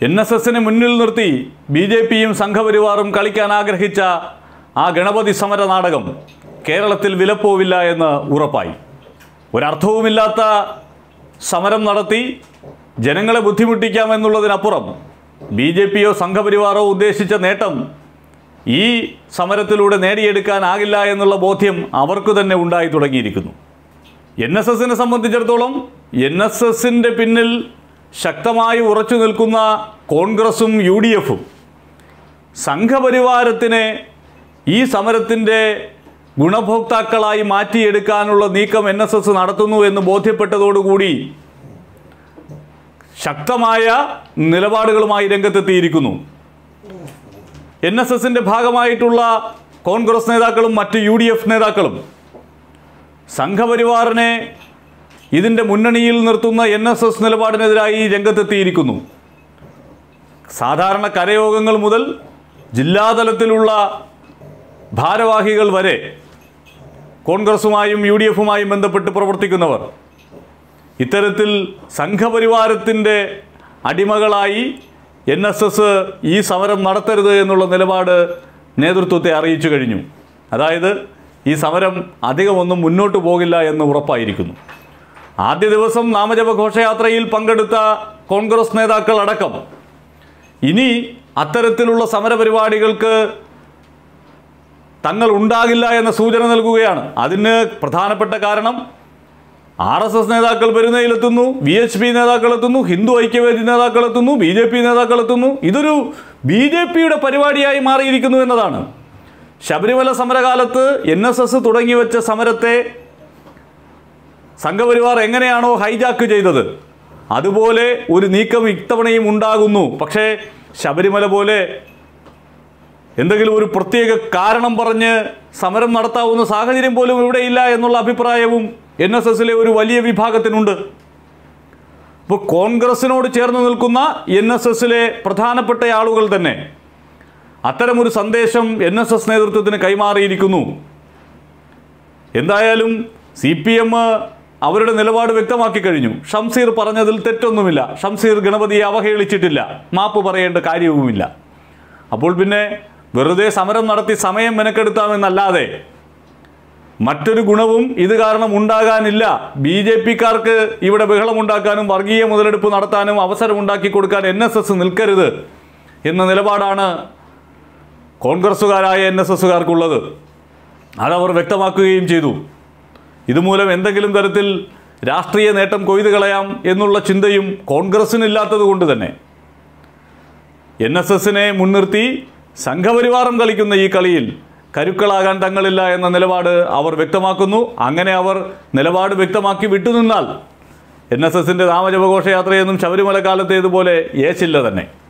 N S എസിനെ മുന്നിൽ നിർത്തി ബി ജെ പിയും സംഘപരിവാറും കളിക്കാൻ ആഗ്രഹിച്ച ആ ഗണപതി സമര നാടകം കേരളത്തിൽ വിലപ്പോവില്ല എന്ന് ഉറപ്പായി ഒരർത്ഥവുമില്ലാത്ത സമരം നടത്തി ജനങ്ങളെ ബുദ്ധിമുട്ടിക്കാമെന്നുള്ളതിനപ്പുറം ബി ജെ പിയോ സംഘപരിവാറോ ഉദ്ദേശിച്ച നേട്ടം ഈ സമരത്തിലൂടെ നേടിയെടുക്കാനാകില്ല എന്നുള്ള ബോധ്യം അവർക്ക് തന്നെ ഉണ്ടായി തുടങ്ങിയിരിക്കുന്നു എൻ എസ് എസിനെ സംബന്ധിച്ചിടത്തോളം എൻ എസ് എസിൻ്റെ പിന്നിൽ ശക്തമായി ഉറച്ചു നിൽക്കുന്ന കോൺഗ്രസും യു ഡി എഫും സംഘപരിവാരത്തിനെ ഈ സമരത്തിൻ്റെ ഗുണഭോക്താക്കളായി മാറ്റിയെടുക്കാനുള്ള നീക്കം എൻ എസ് എസ് നടത്തുന്നു എന്ന് ബോധ്യപ്പെട്ടതോടുകൂടി ശക്തമായ നിലപാടുകളുമായി രംഗത്തെത്തിയിരിക്കുന്നു എൻ എസ് എസിൻ്റെ ഭാഗമായിട്ടുള്ള കോൺഗ്രസ് നേതാക്കളും മറ്റ് യു ഡി എഫ് നേതാക്കളും സംഘപരിവാറിനെ ഇതിൻ്റെ മുന്നണിയിൽ നിർത്തുന്ന എൻ എസ് എസ് നിലപാടിനെതിരായി രംഗത്തെത്തിയിരിക്കുന്നു സാധാരണ കരയോഗങ്ങൾ മുതൽ ജില്ലാതലത്തിലുള്ള ഭാരവാഹികൾ വരെ കോൺഗ്രസുമായും യു ഡി എഫുമായും ബന്ധപ്പെട്ട് പ്രവർത്തിക്കുന്നവർ ഇത്തരത്തിൽ സംഘപരിവാരത്തിൻ്റെ അടിമകളായി എൻ എസ് എസ് ഈ സമരം നടത്തരുത് എന്നുള്ള നിലപാട് നേതൃത്വത്തെ അറിയിച്ചു കഴിഞ്ഞു അതായത് ഈ സമരം അധികമൊന്നും മുന്നോട്ട് പോകില്ല എന്ന് ഉറപ്പായിരിക്കുന്നു ആദ്യ ദിവസം നാമജപ ഘോഷയാത്രയിൽ പങ്കെടുത്ത കോൺഗ്രസ് നേതാക്കൾ അടക്കം ഇനി അത്തരത്തിലുള്ള സമരപരിപാടികൾക്ക് തങ്ങൾ ഉണ്ടാകില്ല എന്ന സൂചന നൽകുകയാണ് അതിന് പ്രധാനപ്പെട്ട കാരണം ആർ എസ് എസ് നേതാക്കൾ പെരുന്നയിലെത്തുന്നു വി എച്ച് പി നേതാക്കൾ എത്തുന്നു ഹിന്ദു ഐക്യവേദി നേതാക്കൾ എത്തുന്നു ബി ജെ പി നേതാക്കൾ എത്തുന്നു ഇതൊരു ബി ജെ പിയുടെ പരിപാടിയായി മാറിയിരിക്കുന്നു എന്നതാണ് ശബരിമല സമരകാലത്ത് എൻ എസ് എസ് തുടങ്ങിവെച്ച സമരത്തെ സംഘപരിവാർ എങ്ങനെയാണോ ഹൈജാക്ക് ചെയ്തത് അതുപോലെ ഒരു നീക്കം ഇത്തവണയും ഉണ്ടാകുന്നു പക്ഷേ ശബരിമല പോലെ എന്തെങ്കിലും ഒരു പ്രത്യേക കാരണം പറഞ്ഞ് സമരം നടത്താവുന്ന സാഹചര്യം പോലും ഇവിടെയില്ല എന്നുള്ള അഭിപ്രായവും എൻ എസ് എസിലെ ഒരു വലിയ വിഭാഗത്തിനുണ്ട് ഇപ്പോൾ കോൺഗ്രസിനോട് ചേർന്ന് നിൽക്കുന്ന എൻ എസ് എസിലെ പ്രധാനപ്പെട്ട ആളുകൾ തന്നെ അത്തരമൊരു സന്ദേശം എൻ എസ് എസ് നേതൃത്വത്തിന് കൈമാറിയിരിക്കുന്നു എന്തായാലും സി പി എം അവരുടെ നിലപാട് വ്യക്തമാക്കി കഴിഞ്ഞു ഷംസീർ പറഞ്ഞതിൽ തെറ്റൊന്നുമില്ല ഷംസീർ ഗണപതിയെ അവഹേളിച്ചിട്ടില്ല മാപ്പ് പറയേണ്ട കാര്യവുമില്ല അപ്പോൾ പിന്നെ വെറുതെ സമരം നടത്തി സമയം മെനക്കെടുത്താമെന്നല്ലാതെ മറ്റൊരു ഗുണവും ഇത് കാരണം ഉണ്ടാകാനില്ല ബി ജെ പിക്കാർക്ക് ഇവിടെ ബഹളമുണ്ടാക്കാനും വർഗീയ മുതലെടുപ്പ് നടത്താനും അവസരമുണ്ടാക്കി കൊടുക്കാൻ എൻ എസ് എസ് നിൽക്കരുത് എന്ന നിലപാടാണ് കോൺഗ്രസ്സുകാരായ എൻ എസ് എസ്സുകാർക്കുള്ളത് അതവർ വ്യക്തമാക്കുകയും ചെയ്തു ഇതുമൂലം എന്തെങ്കിലും തരത്തിൽ രാഷ്ട്രീയ നേട്ടം കൊയ്തു കളയാം എന്നുള്ള ചിന്തയും കോൺഗ്രസ്സിനില്ലാത്തത് കൊണ്ട് തന്നെ എൻ എസ് എസിനെ മുൻനിർത്തി സംഘപരിവാരം കളിക്കുന്ന ഈ കളിയിൽ കരുക്കളാകാൻ തങ്ങളില്ല എന്ന നിലപാട് അവർ വ്യക്തമാക്കുന്നു അങ്ങനെ അവർ നിലപാട് വ്യക്തമാക്കി വിട്ടുനിന്നാൽ എൻ എസ് എസിൻ്റെ നാമജപഘോഷയാത്രയൊന്നും ശബരിമല കാലത്തേതുപോലെ ഏച്ചില്ല തന്നെ